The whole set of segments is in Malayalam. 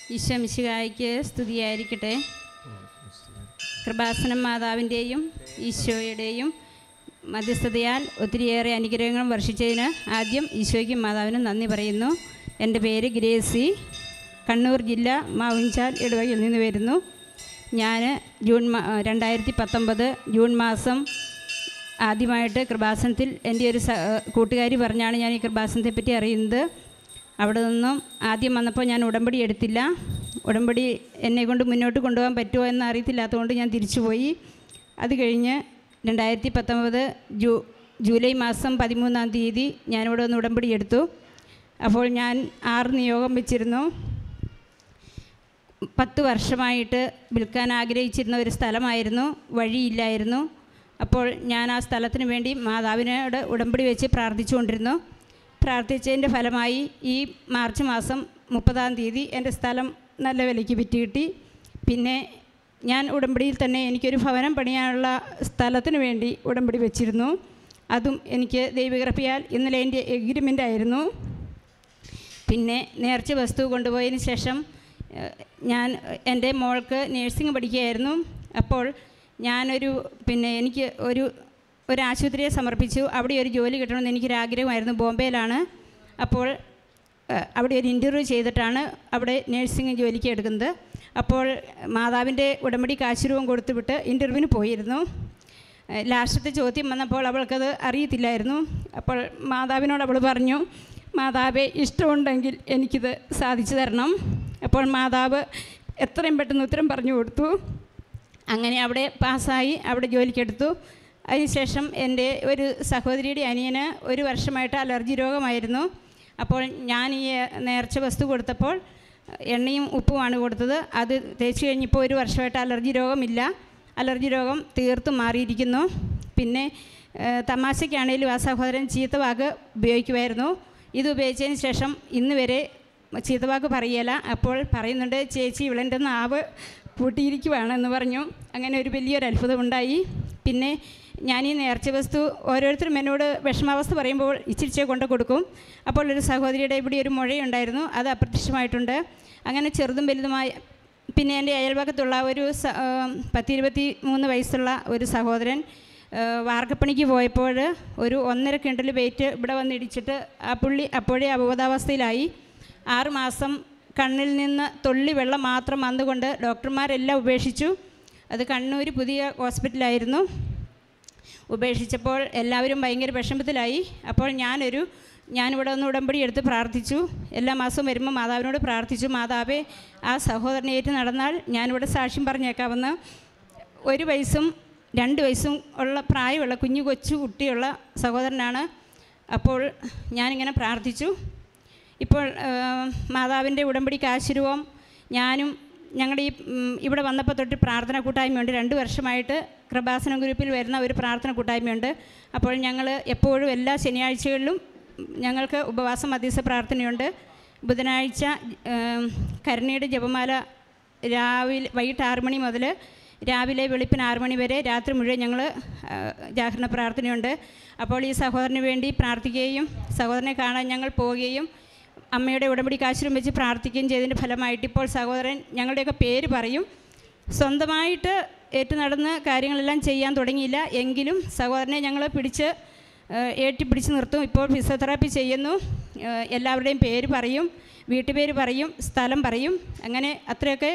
ഈശോമിശിഹായ്ക്ക് സ്തുതിയായിരിക്കട്ടെ കൃപാസനം മാതാവിൻ്റെയും ഈശോയുടെയും മധ്യസ്ഥതയാൽ ഒത്തിരിയേറെ അനുഗ്രഹങ്ങൾ വർഷിച്ചതിന് ആദ്യം ഈശോയ്ക്കും മാതാവിനും നന്ദി പറയുന്നു എൻ്റെ പേര് ഗ്രേസി കണ്ണൂർ ജില്ല മാവിൻചാൽ ഇടവകയിൽ നിന്ന് വരുന്നു ഞാൻ ജൂൺ മാ രണ്ടായിരത്തി പത്തൊമ്പത് ജൂൺ മാസം ആദ്യമായിട്ട് കൃപാസനത്തിൽ എൻ്റെ ഒരു സ കൂട്ടുകാരി പറഞ്ഞാണ് ഞാൻ ഈ കൃപാസനത്തെ പറ്റി അറിയുന്നത് അവിടെ നിന്നും ആദ്യം വന്നപ്പോൾ ഞാൻ ഉടമ്പടി എടുത്തില്ല ഉടമ്പടി എന്നെ കൊണ്ട് മുന്നോട്ട് കൊണ്ടുപോകാൻ പറ്റുമോ എന്ന് അറിയത്തില്ലാത്തതുകൊണ്ട് ഞാൻ തിരിച്ചുപോയി അത് കഴിഞ്ഞ് രണ്ടായിരത്തി പത്തൊമ്പത് ജൂ ജൂലൈ മാസം പതിമൂന്നാം തീയതി ഞാനിവിടെ ഒന്ന് ഉടമ്പടി എടുത്തു അപ്പോൾ ഞാൻ ആറ് നിയോഗം വെച്ചിരുന്നു പത്ത് വർഷമായിട്ട് വിൽക്കാൻ ആഗ്രഹിച്ചിരുന്ന ഒരു സ്ഥലമായിരുന്നു വഴിയില്ലായിരുന്നു അപ്പോൾ ഞാൻ ആ സ്ഥലത്തിന് വേണ്ടി മാതാവിനോട് ഉടമ്പടി വെച്ച് പ്രാർത്ഥിച്ചുകൊണ്ടിരുന്നു പ്രാർത്ഥിച്ചതിൻ്റെ ഫലമായി ഈ മാർച്ച് മാസം മുപ്പതാം തീയതി എൻ്റെ സ്ഥലം നല്ല വിലയ്ക്ക് വിറ്റ് കിട്ടി പിന്നെ ഞാൻ ഉടമ്പടിയിൽ തന്നെ എനിക്കൊരു ഭവനം പണിയാനുള്ള സ്ഥലത്തിന് വേണ്ടി ഉടമ്പടി വെച്ചിരുന്നു അതും എനിക്ക് ദൈവകൃപയാൽ ഇന്നലെ എൻ്റെ എഗ്രിമെൻ്റ് ആയിരുന്നു പിന്നെ നേർച്ച വസ്തു കൊണ്ടുപോയതിന് ശേഷം ഏഹ്, ഞാൻ എൻ്റെ മോൾക്ക് നേഴ്സിംഗ് പഠിക്കുകയായിരുന്നു അപ്പോൾ ഞാനൊരു പിന്നെ എനിക്ക് ഒരു ഒരു ആശുപത്രിയെ സമർപ്പിച്ചു അവിടെ ഒരു ജോലി കിട്ടണമെന്ന് എനിക്കൊരാഗ്രഹമായിരുന്നു ബോംബെയിലാണ് അപ്പോൾ ഏഹ്, അവിടെ ഒരു ഇൻ്റർവ്യൂ ചെയ്തിട്ടാണ് അവിടെ നേഴ്സിംഗ് ജോലിക്ക് എടുക്കുന്നത് അപ്പോൾ മാതാവിൻ്റെ ഉടമ്പടി കാശുരൂപം കൊടുത്തുവിട്ട് ഇൻ്റർവ്യൂവിന് പോയിരുന്നു ഏഹ് ലാസ്റ്റത്തെ ചോദ്യം വന്നപ്പോൾ അവൾക്കത് അറിയത്തില്ലായിരുന്നു അപ്പോൾ മാതാവിനോട് അവൾ പറഞ്ഞു മാതാവെ ഇഷ്ടമുണ്ടെങ്കിൽ എനിക്കിത് സാധിച്ചു തരണം അപ്പോൾ മാതാവ് എത്രയും പെട്ടെന്ന് ഉത്തരം പറഞ്ഞു കൊടുത്തു അങ്ങനെ അവിടെ പാസ്സായി അവിടെ ജോലിക്കെടുത്തു അതിനുശേഷം എൻ്റെ ഒരു സഹോദരിയുടെ അനിയന് ഒരു വർഷമായിട്ട് അലർജി രോഗമായിരുന്നു അപ്പോൾ ഞാൻ ഈ നേർച്ച വസ്തു കൊടുത്തപ്പോൾ എണ്ണയും ഉപ്പുമാണ് കൊടുത്തത് അത് തേച്ച് കഴിഞ്ഞപ്പോൾ ഒരു വർഷമായിട്ട് അലർജി രോഗമില്ല അലർജി രോഗം തീർത്തും മാറിയിരിക്കുന്നു പിന്നെ ഏഹ്, തമാശയ്ക്കാണേലും ആ സഹോദരൻ ചീത്തവാക്ക് ഉപയോഗിക്കുമായിരുന്നു ഇത് ഉപയോഗിച്ചതിന് ശേഷം ഇന്ന് വരെ ചീത്തവാക്ക് പറയല അപ്പോൾ പറയുന്നുണ്ട് ചേച്ചി ഇവളെൻ്റെ നാവ് പൂട്ടിയിരിക്കുവാണെന്ന് പറഞ്ഞു അങ്ങനെ ഒരു വലിയൊരു അത്ഭുതം ഉണ്ടായി പിന്നെ ഞാൻ ഈ നേർച്ച വസ്തു ഓരോരുത്തരും എന്നോട് വിഷമാവസ്ഥ പറയുമ്പോൾ ഇച്ചിരിച്ചേ കൊണ്ട് കൊടുക്കും അപ്പോൾ ഒരു സഹോദരിയുടെ ഇവിടെ ഒരു മുഴയുണ്ടായിരുന്നു അത് അപ്രത്യക്ഷമായിട്ടുണ്ട് അങ്ങനെ ചെറുതും വലുതുമായ പിന്നെ എൻ്റെ അയൽപക്കത്തുള്ള ഒരു സ ആ, പത്തിരുപത്തി മൂന്ന് വയസ്സുള്ള ഒരു സഹോദരൻ ആ, വാർക്കപ്പണിക്ക് പോയപ്പോൾ ഒരു ഒന്നര കിണ്ടൽ വെയിറ്റ് ഇവിടെ വന്നിടിച്ചിട്ട് ആ പുള്ളി അപ്പോഴേ അബോധാവസ്ഥയിലായി ആറ് മാസം കണ്ണിൽ നിന്ന് തുള്ളി വെള്ളം മാത്രം വന്നുകൊണ്ട് ഡോക്ടർമാരെല്ലാം ഉപേക്ഷിച്ചു അത് കണ്ണൂർ പുതിയ ഹോസ്പിറ്റലായിരുന്നു ഉപേക്ഷിച്ചപ്പോൾ എല്ലാവരും ഭയങ്കര വിഷമത്തിലായി അപ്പോൾ ഞാനൊരു ഞാനിവിടെ ഒന്ന് ഉടമ്പടി എടുത്ത് പ്രാർത്ഥിച്ചു എല്ലാ മാസവും വരുമ്പോൾ മാതാവിനോട് പ്രാർത്ഥിച്ചു മാതാവേ ആ സഹോദരനെ ഏറ്റ് നടന്നാൽ ഞാനിവിടെ സാക്ഷ്യം പറഞ്ഞേക്കാമെന്ന് ഒരു വയസ്സും രണ്ട് വയസ്സും ഉള്ള പ്രായമുള്ള കുഞ്ഞു കൊച്ചു കുട്ടിയുള്ള സഹോദരനാണ് അപ്പോൾ ഞാനിങ്ങനെ പ്രാർത്ഥിച്ചു ഇപ്പോൾ ആ, മാതാവിൻ്റെ ഉടമ്പടി കാശുരൂപം ഞാനും ഞങ്ങളുടെ ഈ ഉം, ഇവിടെ വന്നപ്പോൾ തൊട്ട് പ്രാർത്ഥന കൂട്ടായ്മയുണ്ട് രണ്ട് വർഷമായിട്ട് കൃപാസന ഗ്രൂപ്പിൽ വരുന്ന ഒരു പ്രാർത്ഥന കൂട്ടായ്മയുണ്ട് അപ്പോൾ ഞങ്ങൾ എപ്പോഴും എല്ലാ ശനിയാഴ്ചകളിലും ഞങ്ങൾക്ക് ഉപവാസം മധ്യസ്ഥ പ്രാർത്ഥനയുണ്ട് ബുധനാഴ്ച ഏം, കരുണയുടെ ജപമാല രാവിലെ വൈകിട്ട് ആറ് മണി മുതൽ രാവിലെ വെളുപ്പിന് ആറ് മണി വരെ രാത്രി മുഴുവൻ ഞങ്ങൾ ജാഗരണ പ്രാർത്ഥനയുണ്ട് അപ്പോൾ ഈ സഹോദരന് വേണ്ടി പ്രാർത്ഥിക്കുകയും സഹോദരനെ കാണാൻ ഞങ്ങൾ പോവുകയും അമ്മയുടെ ഉടമ്പടി കാശിലും വെച്ച് പ്രാർത്ഥിക്കുകയും ചെയ്തതിൻ്റെ ഫലമായിട്ട് ഇപ്പോൾ സഹോദരൻ ഞങ്ങളുടെയൊക്കെ പേര് പറയും സ്വന്തമായിട്ട് ഏറ്റു നടന്ന് കാര്യങ്ങളെല്ലാം ചെയ്യാൻ തുടങ്ങിയില്ല എങ്കിലും സഹോദരനെ ഞങ്ങൾ പിടിച്ച് ഏഹ്, ഏറ്റി പിടിച്ച് നിർത്തും ഇപ്പോൾ ഫിസിയോതെറാപ്പി ചെയ്യുന്നു ഏഹ്, എല്ലാവരുടെയും പേര് പറയും വീട്ടുപേര് പറയും സ്ഥലം പറയും അങ്ങനെ അത്രയൊക്കെ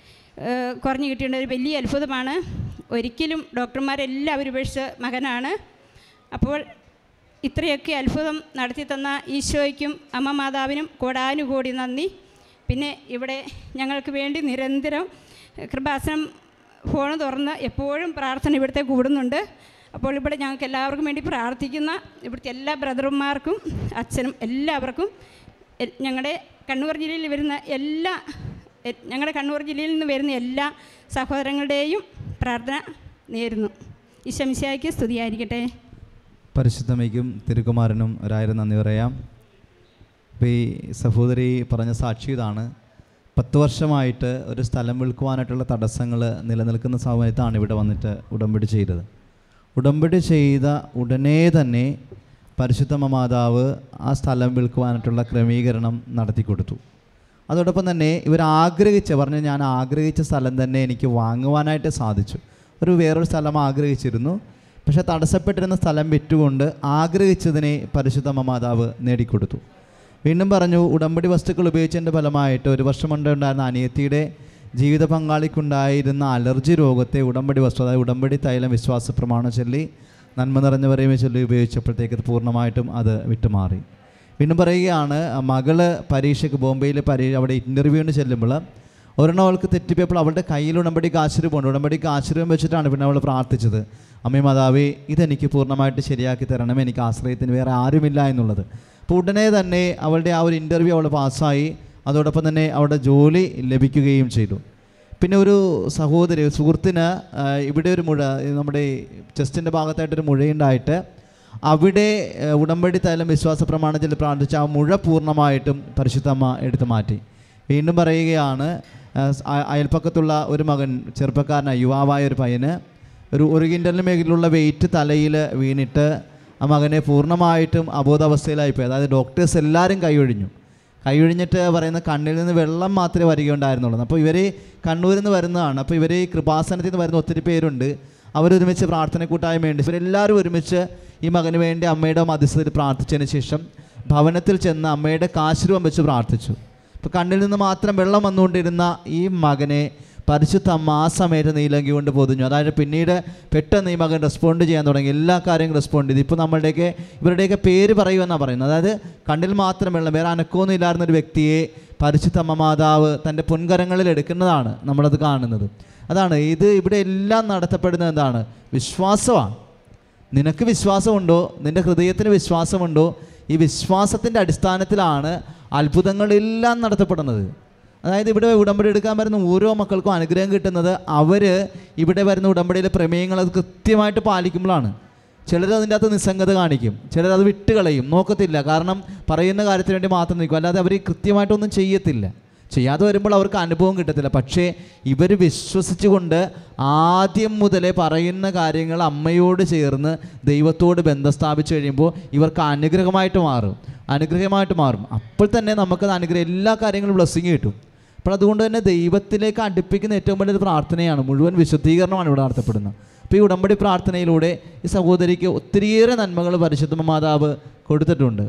ഏഹ്, കുറഞ്ഞു കിട്ടിയേണ്ട ഒരു വലിയ അത്ഭുതമാണ് ഒരിക്കലും ഡോക്ടർമാരെല്ലാവരും ഉപേക്ഷിച്ച മകനാണ് അപ്പോൾ ഇത്രയൊക്കെ അത്ഭുതം നടത്തി തന്ന ഈശോയ്ക്കും അമ്മ മാതാവിനും കോടാനുകോടി നന്ദി പിന്നെ ഇവിടെ ഞങ്ങൾക്ക് വേണ്ടി നിരന്തരം കൃപാസനം ഫോൺ തുറന്ന് എപ്പോഴും പ്രാർത്ഥന ഇവിടുത്തെ കൂടുന്നുണ്ട് അപ്പോൾ ഇവിടെ ഞങ്ങൾക്ക് എല്ലാവർക്കും വേണ്ടി പ്രാർത്ഥിക്കുന്ന ഇവിടുത്തെ എല്ലാ ബ്രദർമാർക്കും അച്ഛനും എല്ലാവർക്കും എ- ഞങ്ങളുടെ കണ്ണൂർ ജില്ലയിൽ വരുന്ന എല്ലാ എ- ഞങ്ങളുടെ കണ്ണൂർ ജില്ലയിൽ നിന്ന് വരുന്ന എല്ലാ സഹോദരങ്ങളുടെയും പ്രാർത്ഥന നേരുന്നു ഈശംശായ്ക്ക് സ്തുതിയായിരിക്കട്ടെ പരിശുദ്ധമയ്ക്കും തിരുക്കുമാരനും ഒരായിരം നന്ദി പറയാം ഇപ്പോൾ ഈ സഹോദരി പറഞ്ഞ സാക്ഷി ഇതാണ് പത്ത് വർഷമായിട്ട് ഒരു സ്ഥലം വിൽക്കുവാനായിട്ടുള്ള തടസ്സങ്ങൾ നിലനിൽക്കുന്ന സമയത്താണ് ഇവിടെ വന്നിട്ട് ഉടമ്പടി ചെയ്തത് ഉടമ്പടി ചെയ്ത ഉടനെ തന്നെ പരിശുദ്ധമ്മ മാതാവ് ആ സ്ഥലം വിൽക്കുവാനായിട്ടുള്ള ക്രമീകരണം നടത്തി കൊടുത്തു അതോടൊപ്പം തന്നെ ഇവർ ആഗ്രഹിച്ച പറഞ്ഞ ഞാൻ ആഗ്രഹിച്ച സ്ഥലം തന്നെ എനിക്ക് വാങ്ങുവാനായിട്ട് സാധിച്ചു ഒരു വേറൊരു സ്ഥലം ആഗ്രഹിച്ചിരുന്നു പക്ഷേ തടസ്സപ്പെട്ടിരുന്ന സ്ഥലം വിറ്റുകൊണ്ട് ആഗ്രഹിച്ചതിനെ പരിശുദ്ധ മാതാവ് നേടിക്കൊടുത്തു വീണ്ടും പറഞ്ഞു ഉടമ്പടി വസ്തുക്കൾ ഉപയോഗിച്ചതിൻ്റെ ഫലമായിട്ട് ഒരു വർഷം കൊണ്ട് ഉണ്ടായിരുന്ന അനിയത്തിയുടെ ജീവിത പങ്കാളിക്കുണ്ടായിരുന്ന അലർജി രോഗത്തെ ഉടമ്പടി വസ്തു അതായത് ഉടമ്പടി തൈലം വിശ്വാസ പ്രമാണം ചൊല്ലി നന്മ നിറഞ്ഞവരെയും ചൊല്ലി ഉപയോഗിച്ചപ്പോഴത്തേക്ക് അത് പൂർണ്ണമായിട്ടും അത് വിട്ടുമാറി വീണ്ടും പറയുകയാണ് മകള് പരീക്ഷയ്ക്ക് ബോംബെയിൽ പരീക്ഷ അവിടെ ഇൻ്റർവ്യൂവിന് ചെല്ലുമ്പോൾ ഒരെണ്ണം അവൾക്ക് തെറ്റിപ്പോയപ്പോൾ അവളുടെ കയ്യിൽ ഉടമ്പടി കാശുരൂപമുണ്ട് ഉടമ്പടി കാശുരൂപം വെച്ചിട്ടാണ് പിന്നെ അവൾ പ്രാർത്ഥിച്ചത് അമ്മേ മാതാവേ ഇതെനിക്ക് പൂർണ്ണമായിട്ട് ശരിയാക്കി തരണം എനിക്ക് ആശ്രയത്തിന് വേറെ ആരുമില്ല എന്നുള്ളത് അപ്പോൾ ഉടനെ തന്നെ അവളുടെ ആ ഒരു ഇൻ്റർവ്യൂ അവൾ പാസ്സായി അതോടൊപ്പം തന്നെ അവളുടെ ജോലി ലഭിക്കുകയും ചെയ്തു പിന്നെ ഒരു സഹോദരി ഒരു സുഹൃത്തിന് ആ, ഇവിടെ ഒരു മുഴ നമ്മുടെ ചെസ്റ്റിൻ്റെ ഭാഗത്തായിട്ടൊരു മുഴയുണ്ടായിട്ട് അവിടെ ആ, ഉടമ്പടി തൈലം വിശ്വാസ പ്രമാണത്തിൽ പ്രാർത്ഥിച്ച ആ മുഴ പൂർണ്ണമായിട്ടും പരിശുദ്ധമ്മ എടുത്തു മാറ്റി വീണ്ടും പറയുകയാണ് ആ, സ് അ- അയൽപ്പക്കത്തുള്ള ഒരു മകൻ ചെറുപ്പക്കാരനായ യുവാവായ ഒരു പയ്യന് ഒരു ഒരു കിൻഡലിന് മേഖലയിലുള്ള വെയിറ്റ് തലയിൽ വീണിട്ട് ആ മകനെ പൂർണ്ണമായിട്ടും അബോധാവസ്ഥയിലായിപ്പോയി അതായത് ഡോക്ടേഴ്സ് എല്ലാവരും കൈയൊഴിഞ്ഞു കൈയൊഴിഞ്ഞിട്ട് പറയുന്ന കണ്ണിൽ നിന്ന് വെള്ളം മാത്രമേ വരികയുണ്ടായിരുന്നുള്ളൂ അപ്പോൾ ഇവർ കണ്ണൂരിൽ നിന്ന് വരുന്നതാണ് അപ്പോൾ ഇവർ ഈ കൃപാസനത്തിൽ നിന്ന് വരുന്ന ഒത്തിരി പേരുണ്ട് അവരൊരുമിച്ച് പ്രാർത്ഥന കൂട്ടായ്മയുണ്ട് ഇവരെല്ലാവരും ഒരുമിച്ച് ഈ മകന് വേണ്ടി അമ്മയുടെ മധ്യസ്ഥതയിൽ പ്രാർത്ഥിച്ചതിന് ശേഷം ഭവനത്തിൽ ചെന്ന് അമ്മയുടെ കാശുരൂപം വെച്ച് പ്രാർത്ഥിച്ചു ഇപ്പോൾ കണ്ണിൽ നിന്ന് മാത്രം വെള്ളം വന്നുകൊണ്ടിരുന്ന ഈ മകനെ പരിശുദ്ധ അമ്മ ആ സമയത്ത് നീലങ്കി കൊണ്ട് പൊതിഞ്ഞു അതായത് പിന്നീട് പെട്ടെന്ന് ഈ മകൻ റെസ്പോണ്ട് ചെയ്യാൻ തുടങ്ങി എല്ലാ കാര്യങ്ങളും റെസ്പോണ്ട് ചെയ്തു ഇപ്പോൾ നമ്മളുടെയൊക്കെ ഇവരുടെയൊക്കെ പേര് പറയുമെന്നാണ് പറയുന്നത് അതായത് കണ്ണിൽ മാത്രം വെള്ളം വേറെ അനക്കമൊന്നും ഇല്ലായിരുന്ന ഒരു വ്യക്തിയെ പരിശുദ്ധ അമ്മ മാതാവ് തൻ്റെ പൊൻകരങ്ങളിൽ എടുക്കുന്നതാണ് നമ്മളത് കാണുന്നത് അതാണ് ഇത് ഇവിടെ എല്ലാം നടത്തപ്പെടുന്നത് എന്താണ് വിശ്വാസമാണ് നിനക്ക് വിശ്വാസമുണ്ടോ നിൻ്റെ ഹൃദയത്തിന് വിശ്വാസമുണ്ടോ ഈ വിശ്വാസത്തിൻ്റെ അടിസ്ഥാനത്തിലാണ് അത്ഭുതങ്ങളെല്ലാം നടത്തപ്പെടുന്നത് അതായത് ഇവിടെ ഉടമ്പടി എടുക്കാൻ വരുന്ന ഓരോ മക്കൾക്കും അനുഗ്രഹം കിട്ടുന്നത് അവർ ഇവിടെ വരുന്ന ഉടമ്പടിയിലെ പ്രമേയങ്ങൾ അത് കൃത്യമായിട്ട് പാലിക്കുമ്പോഴാണ് ചിലർ അതിൻ്റെ അകത്ത് നിസ്സംഗത കാണിക്കും ചിലർ അത് വിട്ടുകളയും നോക്കത്തില്ല കാരണം പറയുന്ന കാര്യത്തിന് വേണ്ടി മാത്രം നിൽക്കും അല്ലാതെ അവർ കൃത്യമായിട്ടൊന്നും ചെയ്യത്തില്ല ചെയ്യാതെ വരുമ്പോൾ അവർക്ക് അനുഭവം കിട്ടത്തില്ല പക്ഷേ ഇവർ വിശ്വസിച്ചുകൊണ്ട് ആദ്യം മുതലേ പറയുന്ന കാര്യങ്ങൾ അമ്മയോട് ചേർന്ന് ദൈവത്തോട് ബന്ധം സ്ഥാപിച്ചു കഴിയുമ്പോൾ ഇവർക്ക് അനുഗ്രഹമായിട്ട് മാറും അനുഗ്രഹമായിട്ട് മാറും അപ്പോൾ തന്നെ നമുക്കത് അനുഗ്രഹം എല്ലാ കാര്യങ്ങളും ബ്ലെസ്സിങ് കിട്ടും അപ്പോൾ അതുകൊണ്ട് തന്നെ ദൈവത്തിലേക്ക് അടുപ്പിക്കുന്ന ഏറ്റവും വലിയൊരു പ്രാർത്ഥനയാണ് മുഴുവൻ വിശുദ്ധീകരണമാണ് ഇവിടെ നടത്തപ്പെടുന്നത് അപ്പോൾ ഈ ഉടമ്പടി പ്രാർത്ഥനയിലൂടെ ഈ സഹോദരിക്ക് ഒത്തിരിയേറെ നന്മകൾ പരിശുദ്ധ മാതാവ് കൊടുത്തിട്ടുണ്ട്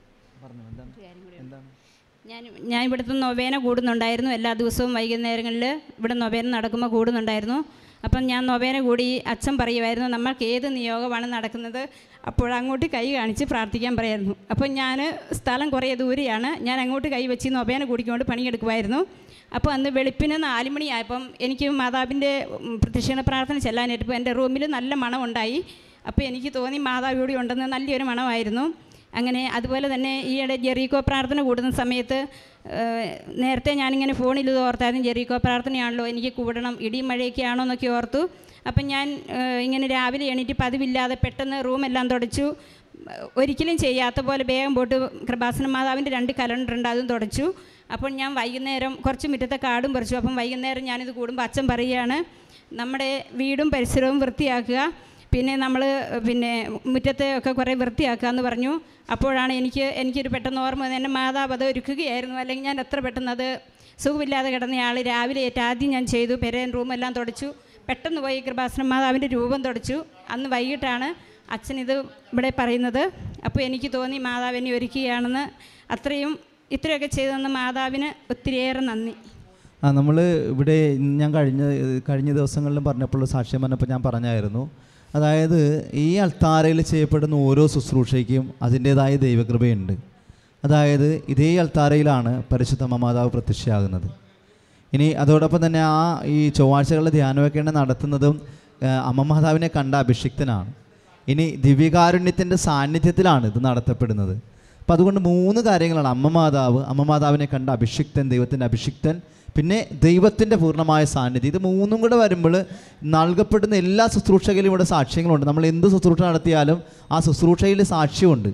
ഞാൻ ഞാൻ ഇവിടുത്തെ നൊവേന കൂടുന്നുണ്ടായിരുന്നു എല്ലാ ദിവസവും വൈകുന്നേരങ്ങളിൽ ഇവിടെ നൊവേന നടക്കുമ്പോൾ കൂടുന്നുണ്ടായിരുന്നു അപ്പം ഞാൻ നൊവേന കൂടി അച്ഛൻ പറയുമായിരുന്നു നമ്മൾക്ക് ഏത് നിയോഗമാണ് നടക്കുന്നത് അപ്പോൾ അങ്ങോട്ട് കൈ കാണിച്ച് പ്രാർത്ഥിക്കാൻ പറയായിരുന്നു അപ്പോൾ ഞാൻ സ്ഥലം കുറേ ദൂരെയാണ് ഞാൻ അങ്ങോട്ട് കൈ വെച്ച് നൊവേന കൂടിക്കൊണ്ട് പണിയെടുക്കുമായിരുന്നു അപ്പോൾ അന്ന് വെളുപ്പിന് നാല് മണിയായപ്പം എനിക്ക് മാതാവിൻ്റെ ഉം, പ്രദക്ഷിണ പ്രാർത്ഥന ചെല്ലാനായിട്ട് എൻ്റെ റൂമിൽ നല്ല മണമുണ്ടായി അപ്പോൾ എനിക്ക് തോന്നി മാതാവ് ഇവിടെ ഉണ്ടെന്ന് നല്ലൊരു മണമായിരുന്നു അങ്ങനെ അതുപോലെ തന്നെ ഈയിടെ ജെറീക്കോ പ്രാർത്ഥന കൂടുന്ന സമയത്ത് ഏഹ്, നേരത്തെ ഞാനിങ്ങനെ ഫോണിൽ ഇത് ഓർത്തായിരുന്നു ജെറീക്കോ പ്രാർത്ഥനയാണല്ലോ എനിക്ക് കൂടണം ഇടിയും മഴയൊക്കെ ആണോ എന്നൊക്കെ ഓർത്തു അപ്പം ഞാൻ ഏഹ്, ഇങ്ങനെ രാവിലെ എണീറ്റ് പതിവില്ലാതെ പെട്ടെന്ന് റൂമെല്ലാം തുടച്ചു ഒരിക്കലും ചെയ്യാത്ത പോലെ വേഗം പോട്ട് കൃപാസന മാതാവിൻ്റെ രണ്ട് കലണ്ടർ ഉണ്ട് അതും തുടച്ചു അപ്പോൾ ഞാൻ വൈകുന്നേരം കുറച്ച് മുറ്റത്തെ കാടും പറിച്ചു അപ്പം വൈകുന്നേരം ഞാനിത് കൂടുമ്പോൾ അച്ഛൻ പറയുകയാണ് നമ്മുടെ വീടും പരിസരവും വൃത്തിയാക്കുക പിന്നെ നമ്മൾ പിന്നെ മുറ്റത്തെ ഒക്കെ കുറേ വൃത്തിയാക്കുക എന്ന് പറഞ്ഞു അപ്പോഴാണ് എനിക്ക് എനിക്കൊരു പെട്ടെന്ന് ഓർമ്മ വന്നത് എൻ്റെ മാതാവ് അത് ഒരുക്കുകയായിരുന്നു അല്ലെങ്കിൽ ഞാൻ എത്ര പെട്ടെന്ന് അത് സുഖമില്ലാതെ കിടന്നയാൾ രാവിലെ ഏറ്റ ആദ്യം ഞാൻ ചെയ്തു പെരേൻ റൂമെല്ലാം തുടച്ചു പെട്ടെന്ന് പോയി കൃപാസനം മാതാവിൻ്റെ രൂപം തുടച്ചു അന്ന് വൈകിട്ടാണ് അച്ഛൻ ഇത് ഇവിടെ പറയുന്നത് അപ്പോൾ എനിക്ക് തോന്നി മാതാവ് എന്നെ ഒരുക്കുകയാണെന്ന് അത്രയും ഇത്രയൊക്കെ ചെയ്തെന്ന് മാതാവിന് ഒത്തിരിയേറെ നന്ദി ആ നമ്മൾ ഇവിടെ ഞാൻ കഴിഞ്ഞ കഴിഞ്ഞ ദിവസങ്ങളിലും പറഞ്ഞപ്പോൾ സാക്ഷ്യം പറഞ്ഞപ്പോൾ ഞാൻ പറഞ്ഞായിരുന്നു അതായത് ഈ അൾത്താരയിൽ ചെയ്യപ്പെടുന്ന ഓരോ ശുശ്രൂഷയ്ക്കും അതിൻ്റേതായ ദൈവകൃപയുണ്ട് അതായത് ഇതേ അൾത്താരയിലാണ് പരിശുദ്ധ മാതാവ് പ്രത്യക്ഷയാകുന്നത് ഇനി അതോടൊപ്പം തന്നെ ആ ഈ ചൊവ്വാഴ്ചകളിലെ ധ്യാനമൊക്കെ നടത്തുന്നതും ആ, അമ്മ മാതാവിനെ കണ്ട അഭിഷിക്തനാണ് ഇനി ദിവ്യകാരുണ്യത്തിൻ്റെ സാന്നിധ്യത്തിലാണ് ഇത് നടത്തപ്പെടുന്നത് അപ്പം അതുകൊണ്ട് മൂന്ന് കാര്യങ്ങളാണ് അമ്മ മാതാവ് അമ്മ മാതാവിനെ കണ്ട അഭിഷിക്തൻ ദൈവത്തിൻ്റെ അഭിഷിക്തൻ പിന്നെ ദൈവത്തിൻ്റെ പൂർണ്ണമായ സാന്നിധ്യം ഇത് മൂന്നും കൂടെ വരുമ്പോൾ നൽകപ്പെടുന്ന എല്ലാ ശുശ്രൂഷകളിലും ഇവിടെ സാക്ഷ്യങ്ങളുണ്ട് നമ്മൾ എന്ത് ശുശ്രൂഷ നടത്തിയാലും ആ ശുശ്രൂഷയിൽ സാക്ഷ്യമുണ്ട്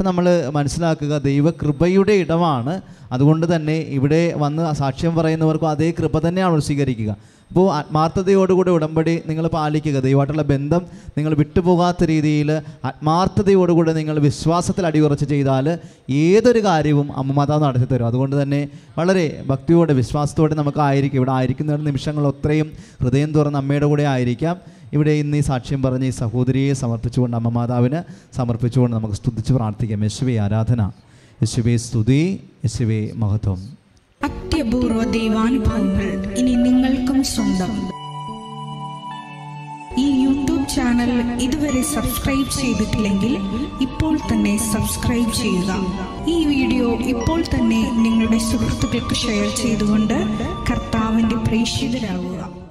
അപ്പം നമ്മൾ മനസ്സിലാക്കുക ദൈവകൃപയുടെ ഇടമാണ് അതുകൊണ്ട് തന്നെ ഇവിടെ വന്ന് സാക്ഷ്യം പറയുന്നവർക്കും അതേ കൃപ തന്നെയാണ് സ്വീകരിക്കുക അപ്പോൾ ആത്മാർത്ഥതയോടുകൂടി ഉടമ്പടി നിങ്ങൾ പാലിക്കുക ദൈവമായിട്ടുള്ള ബന്ധം നിങ്ങൾ വിട്ടുപോകാത്ത രീതിയിൽ ആത്മാർത്ഥതയോടുകൂടി നിങ്ങൾ വിശ്വാസത്തിൽ അടിയുറച്ച് ചെയ്താൽ ഏതൊരു കാര്യവും അമ്മമാതാവ് നടത്തി തരും അതുകൊണ്ട് തന്നെ വളരെ ഭക്തിയോടെ വിശ്വാസത്തോടെ നമുക്ക് ആയിരിക്കും ഇവിടെ ആയിരിക്കുന്ന നിമിഷങ്ങൾ ഒത്രയും ഹൃദയം തുറന്ന് അമ്മയുടെ കൂടെ ആയിരിക്കാം ഇവിടെ ഇന്ന് ഈ സാക്ഷ്യം പറഞ്ഞ് ഈ സഹോദരിയെ സമർപ്പിച്ചുകൊണ്ട് അമ്മമാതാവിന് സമർപ്പിച്ചുകൊണ്ട് നമുക്ക് സ്തുതിച്ച് പ്രാർത്ഥിക്കാം യേശുവെ ആരാധന യേശുവെ സ്തുതി യേശുവെ മഹത്വം അത്യപൂർവ ദൈവാനുഭവങ്ങൾ ഇനി നിങ്ങൾക്കും സ്വന്തം ഈ യൂട്യൂബ് ചാനൽ ഇതുവരെ സബ്സ്ക്രൈബ് ചെയ്തിട്ടില്ലെങ്കിൽ ഇപ്പോൾ തന്നെ സബ്സ്ക്രൈബ് ചെയ്യുക ഈ വീഡിയോ ഇപ്പോൾ തന്നെ നിങ്ങളുടെ സുഹൃത്തുക്കൾക്ക് ഷെയർ ചെയ്തുകൊണ്ട് കർത്താവിൻ്റെ പ്രേക്ഷിതരാകുക